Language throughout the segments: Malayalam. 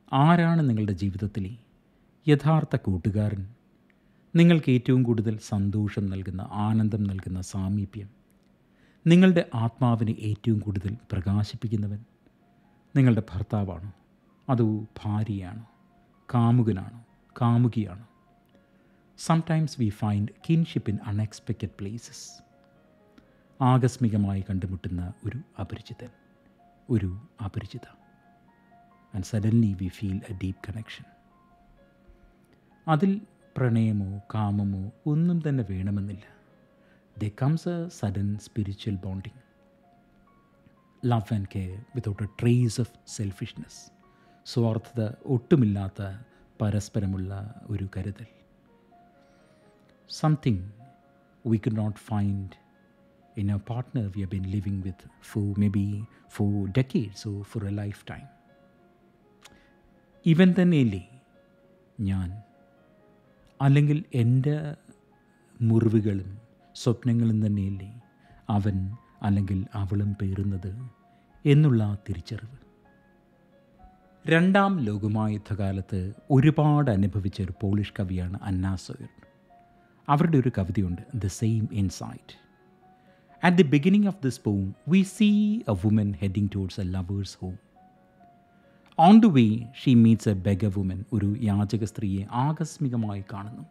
ആരാണ് നിങ്ങളുടെ ജീവിതത്തിലെ യഥാർത്ഥ കൂട്ടുകാരൻ നിങ്ങൾക്ക് ഏറ്റവും കൂടുതൽ സന്തോഷം നൽകുന്ന ആനന്ദം നൽകുന്ന സാമീപ്യം നിങ്ങളുടെ ആത്മാവിനെ ഏറ്റവും കൂടുതൽ പ്രകാശിപ്പിക്കുന്നവൻ നിങ്ങളുടെ ഭർത്താവാണോ അതോ ഭാര്യയാണോ കാമുകനാണോ കാമുകിയാണോ sometimes we find kinship in unexpected places ആകസ്മികമായി കണ്ടുമുട്ടുന്ന ഒരു അപരിചിതൻ ഒരു അപരിചിത and suddenly we feel a deep connection അതിൽ പ്രണയമോ കാമമോ ഒന്നും തന്നെ വേണമെന്നില്ല the comes a sudden spiritual bonding love and care without a trace of selfishness സ്വാർത്ഥത ഒട്ടുമില്ലാത്ത പരസ്പരമുള്ള ഒരു കരുതൽ something we could not find in a partner we have been living with for maybe for decades or for a lifetime. ഇവൻ തന്നെയല്ലേ ഞാൻ അല്ലെങ്കിൽ എൻ്റെ മുറിവുകളും സ്വപ്നങ്ങളും തന്നെയല്ലേ അവൻ അല്ലെങ്കിൽ അവളും പേറുന്നത് എന്നുള്ള തിരിച്ചറിവ് രണ്ടാം ലോകമായുദ്ധകാലത്ത് ഒരുപാട് അനുഭവിച്ച ഒരു പോളിഷ് കവിയാണ് അന്നാ സോയർ അവരുടെ ഒരു കവിതയുണ്ട് the same insight At the beginning of this poem, we see a woman heading towards a lover's home. On the way, she meets a beggar woman, ഒരു യാചക സ്ത്രീയെ ആകസ്മികമായി കാണുന്നു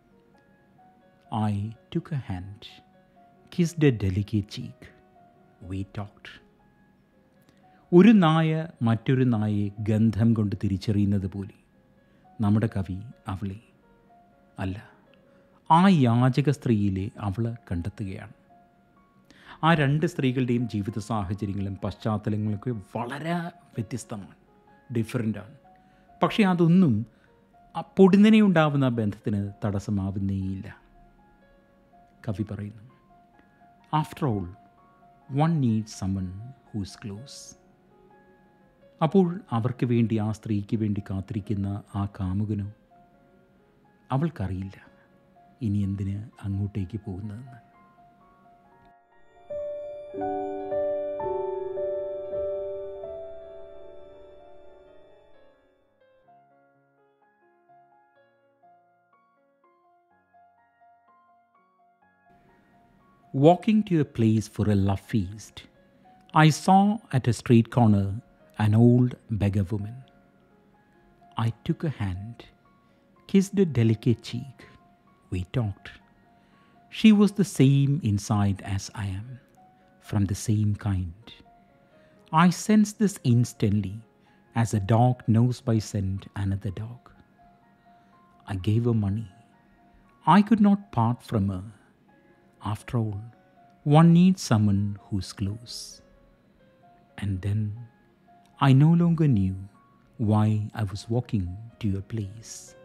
I took a hand kissed a delicate cheek we talked ഒരു നായ മറ്റൊരു നായയെ ഗന്ധം കൊണ്ട് തിരിച്ചറിയുന്നത് പോലെ നമ്മുടെ കവി അവളെ അല്ല ആ യാചക സ്ത്രീയിലെ അവളെ കണ്ടെത്തുകയാണ് ആ രണ്ട് സ്ത്രീകളുടെയും ജീവിത സാഹചര്യങ്ങളും പശ്ചാത്തലങ്ങളൊക്കെ വളരെ വ്യത്യസ്തമാണ് ഡിഫറെൻ്റാണ് പക്ഷേ അതൊന്നും ആ പൊടുന്നനെ ഉണ്ടാവുന്ന ബന്ധത്തിന് തടസ്സമാവുന്നേയില്ല കവി പറയുന്നു after all one need someone who's close അപ്പോൾ അവർക്ക് വേണ്ടി ആ സ്ത്രീക്ക് വേണ്ടി കാത്തിരിക്കുന്ന ആ കാമുകനോ അവൾക്കറിയില്ല ഇനി എന്തിന് അങ്ങോട്ടേക്ക് പോകുന്നതെന്ന് Walking to a place for a love feast, I saw at a street corner an old beggar woman. I took a hand, kissed a delicate cheek. We talked. She was the same inside as I am, from the same kind. I sensed this instantly, as a dog knows by scent another dog. I gave her money. I could not part from her. After all, one needs someone who's close. And then I no longer knew why I was walking to a place.